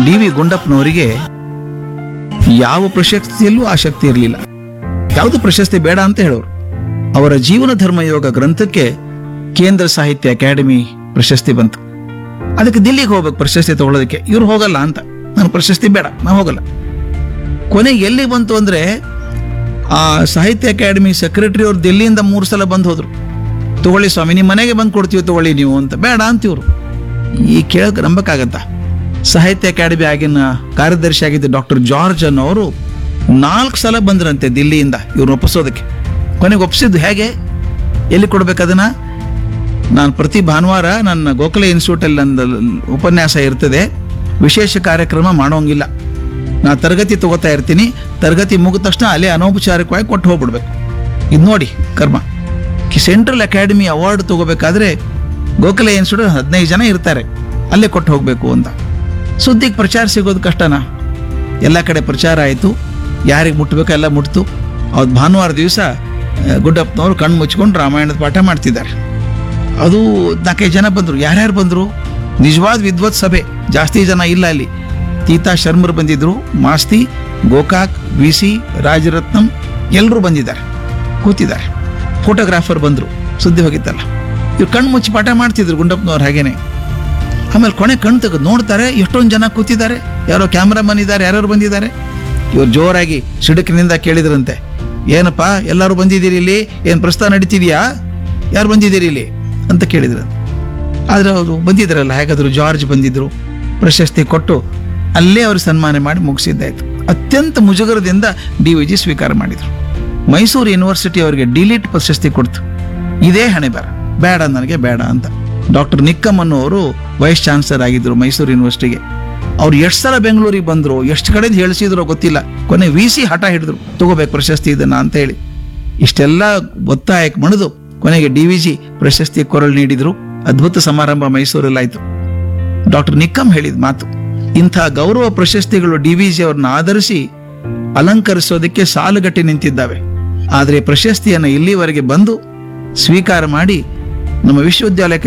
D V ಗುಂಡಪ್ಪನವರಿಗೆ ಯಾವ ಪ್ರಶಸ್ತಿಯಲ್ಲೂ ಆಸಕ್ತಿ ಇರಲಿಲ್ಲ ಯಾವುದು ಪ್ರಶಸ್ತಿ ಬೇಡ ಅಂತ ಹೇಳೋರು ಅವರ ಜೀವನ ಧರ್ಮ ಯೋಗ ಗ್ರಂಥಕ್ಕೆ ಕೇಂದ್ರ ಸಾಹಿತ್ಯ ಅಕಾಡೆಮಿ ಪ್ರಶಸ್ತಿ ಬಂತು ಅದಕ್ಕೆ ದಿಲ್ಲಿಗೆ ಹೋಗ್ಬೇಕು ಪ್ರಶಸ್ತಿ ತಗೊಳ್ಳೋದಕ್ಕೆ ಇವ್ರು ಹೋಗಲ್ಲ ಅಂತ ನಾನು ಪ್ರಶಸ್ತಿ ಬೇಡ ನಾನು ಹೋಗಲ್ಲ ಕೊನೆಗೆ ಎಲ್ಲಿ ಬಂತು ಅಂದ್ರೆ ಆ ಸಾಹಿತ್ಯ ಅಕಾಡೆಮಿ ಸೆಕ್ರೆಟರಿ ಅವ್ರು ದಿಲ್ಲಿಯಿಂದ ಮೂರು ಸಲ ಬಂದು ಹೋದ್ರು ತಗೊಳ್ಳಿ ಸ್ವಾಮಿ ನಿಮ್ಮ ಮನೆಗೆ ಬಂದು ಕೊಡ್ತೀವಿ ತಗೊಳ್ಳಿ ನೀವು ಅಂತ ಬೇಡ ಅಂತಿವ್ರು ಈ ಕೇಳಕ್ಕೆ ನಂಬಕ್ಕಾಗತ್ತಾ ಸಾಹಿತ್ಯ ಅಕಾಡೆಮಿ ಆಗಿನ ಕಾರ್ಯದರ್ಶಿ ಆಗಿದ್ದ ಡಾಕ್ಟರ್ ಜಾರ್ಜ್ ಅನ್ನೋರು ನಾಲ್ಕು ಸಲ ಬಂದ್ರಂತೆ ದಿಲ್ಲಿಯಿಂದ ಇವ್ರನ್ನ ಒಪ್ಪಿಸೋದಕ್ಕೆ ಕೊನೆಗೆ ಒಪ್ಪಿಸಿದ್ದು ಹೇಗೆ ಎಲ್ಲಿ ಕೊಡ್ಬೇಕು ಅದನ್ನ ನಾನು ಪ್ರತಿ ಭಾನುವಾರ ನನ್ನ ಗೋಖಲೆ ಇನ್ಸ್ಟಿಟ್ಯೂಟಲ್ಲಿ ನನ್ನ ಉಪನ್ಯಾಸ ಇರ್ತದೆ ವಿಶೇಷ ಕಾರ್ಯಕ್ರಮ ಮಾಡೋಂಗಿಲ್ಲ ನಾ ತರಗತಿ ತಗೋತಾ ಇರ್ತೀನಿ ತರಗತಿ ಮುಗಿದ ತಕ್ಷಣ ಅಲ್ಲೇ ಅನೌಪಚಾರಿಕವಾಗಿ ಕೊಟ್ಟು ಹೋಗ್ಬಿಡ್ಬೇಕು ಇದು ನೋಡಿ ಕರ್ಮ ಸೆಂಟ್ರಲ್ ಅಕಾಡೆಮಿ ಅವಾರ್ಡ್ ತಗೋಬೇಕಾದ್ರೆ ಗೋಖಲೆ ಇನ್ಸ್ಟಿಟ್ಯೂಟ್ ಹದಿನೈದು ಜನ ಇರ್ತಾರೆ ಅಲ್ಲೇ ಕೊಟ್ಟು ಹೋಗಬೇಕು ಅಂತ ಸುದ್ದಿಗೆ ಪ್ರಚಾರ ಸಿಗೋದು ಕಷ್ಟನಾ ಎಲ್ಲ ಕಡೆ ಪ್ರಚಾರ ಆಯಿತು ಯಾರಿಗೆ ಮುಟ್ಟಬೇಕು ಎಲ್ಲ ಮುಟ್ತು ಅವತ್ತು ಭಾನುವಾರ ದಿವಸ ಗುಡ್ಡಪ್ಪನವರು ಕಣ್ಣು ಮುಚ್ಕೊಂಡು ರಾಮಾಯಣದ ಪಾಠ ಮಾಡ್ತಿದ್ದಾರೆ ಅದು ನಾಲ್ಕೈದು ಜನ ಬಂದರು ಯಾರ್ಯಾರು ಬಂದರು ನಿಜವಾದ ವಿದ್ವತ್ ಸಭೆ ಜಾಸ್ತಿ ಜನ ಇಲ್ಲ ಅಲ್ಲಿ ತೀತಾ ಶರ್ಮರ್ ಬಂದಿದ್ರು ಮಾಸ್ತಿ ಗೋಕಾಕ್ ವಿ ಸಿ ರಾಜರತ್ನಂ ಎಲ್ಲರೂ ಬಂದಿದ್ದಾರೆ ಕೂತಿದ್ದಾರೆ ಫೋಟೋಗ್ರಾಫರ್ ಬಂದರು ಸುದ್ದಿ ಹೋಗಿತ್ತಲ್ಲ ಇವ್ರು ಕಣ್ಣು ಮುಚ್ಚಿ ಪಾಠ ಮಾಡ್ತಿದ್ರು ಗುಂಡಪ್ಪನವ್ರು ಹಾಗೇನೆ ಆಮೇಲೆ ಕೊನೆ ಕಣ್ಣು ತೆಗೆದು ನೋಡ್ತಾರೆ ಎಷ್ಟೊಂದು ಜನ ಕೂತಿದ್ದಾರೆ ಯಾರೋ ಕ್ಯಾಮ್ರಾಮನ್ ಇದ್ದಾರೆ ಯಾರ್ಯಾರು ಬಂದಿದ್ದಾರೆ ಇವ್ರು ಜೋರಾಗಿ ಸಿಡುಕಿನಿಂದ ಕೇಳಿದ್ರಂತೆ ಏನಪ್ಪ ಎಲ್ಲರೂ ಬಂದಿದ್ದೀರಿ ಇಲ್ಲಿ ಏನು ಪ್ರಸ್ತಾವ ನಡೀತಿದ್ಯಾ ಯಾರು ಬಂದಿದ್ದೀರಿ ಇಲ್ಲಿ ಅಂತ ಕೇಳಿದ್ರಂತೆ ಆದರೆ ಅವರು ಬಂದಿದ್ರಲ್ಲ ಹೇಗಾದ್ರು ಜಾರ್ಜ್ ಬಂದಿದ್ರು ಪ್ರಶಸ್ತಿ ಕೊಟ್ಟು ಅಲ್ಲೇ ಅವರು ಸನ್ಮಾನ ಮಾಡಿ ಮುಗಿಸಿದ್ದಾಯ್ತು ಅತ್ಯಂತ ಮುಜುಗರದಿಂದ ಡಿ ವಿ ಜಿ ಸ್ವೀಕಾರ ಮಾಡಿದರು ಮೈಸೂರು ಯೂನಿವರ್ಸಿಟಿ ಅವರಿಗೆ ಡಿಲೀಟ್ ಪ್ರಶಸ್ತಿ ಕೊಡ್ತು ಇದೇ ಹಣೆ ಬರ ಬೇಡ ನನಗೆ ಬೇಡ ಅಂತ ಡಾಕ್ಟರ್ ನಿಕ್ಕಮ್ ಅನ್ನೋರು ವೈಸ್ ಚಾನ್ಸಲರ್ ಆಗಿದ್ರು ಮೈಸೂರು ಯೂನಿವರ್ಸಿಟಿಗೆ ಅವ್ರು ಎಷ್ಟು ಸಲ ಬೆಂಗಳೂರಿಗೆ ಬಂದ್ರು ಎಷ್ಟು ಕಡೆಯಿಂದ ಹೇಳಿಸಿದ್ರು ಗೊತ್ತಿಲ್ಲ ಕೊನೆ ವಿ ಸಿ ಹಠ ಹಿಡಿದ್ರು ತಗೋಬೇಕು ಪ್ರಶಸ್ತಿ ಇದನ್ನ ಅಂತ ಹೇಳಿ ಇಷ್ಟೆಲ್ಲ ಒತ್ತಾಯಕ್ಕೆ ಮಣಿದು ಕೊನೆಗೆ ಡಿ ವಿ ಜಿ ಪ್ರಶಸ್ತಿ ಕೊರಳು ನೀಡಿದ್ರು ಅದ್ಭುತ ಸಮಾರಂಭ ಮೈಸೂರಲ್ಲಾಯ್ತು ಡಾಕ್ಟರ್ ನಿಕ್ಕಮ್ ಹೇಳಿದ ಮಾತು ಇಂಥ ಗೌರವ ಪ್ರಶಸ್ತಿಗಳು ಡಿ ವಿ ಜಿ ಅವ್ರನ್ನ ಆಧರಿಸಿ ಅಲಂಕರಿಸೋದಕ್ಕೆ ಸಾಲುಗಟ್ಟಿ ನಿಂತಿದ್ದಾವೆ ಆದರೆ ಪ್ರಶಸ್ತಿಯನ್ನು ಇಲ್ಲಿವರೆಗೆ ಬಂದು ಸ್ವೀಕಾರ ಮಾಡಿ ನಮ್ಮ ವಿಶ್ವವಿದ್ಯಾಲಯಕ್ಕೆ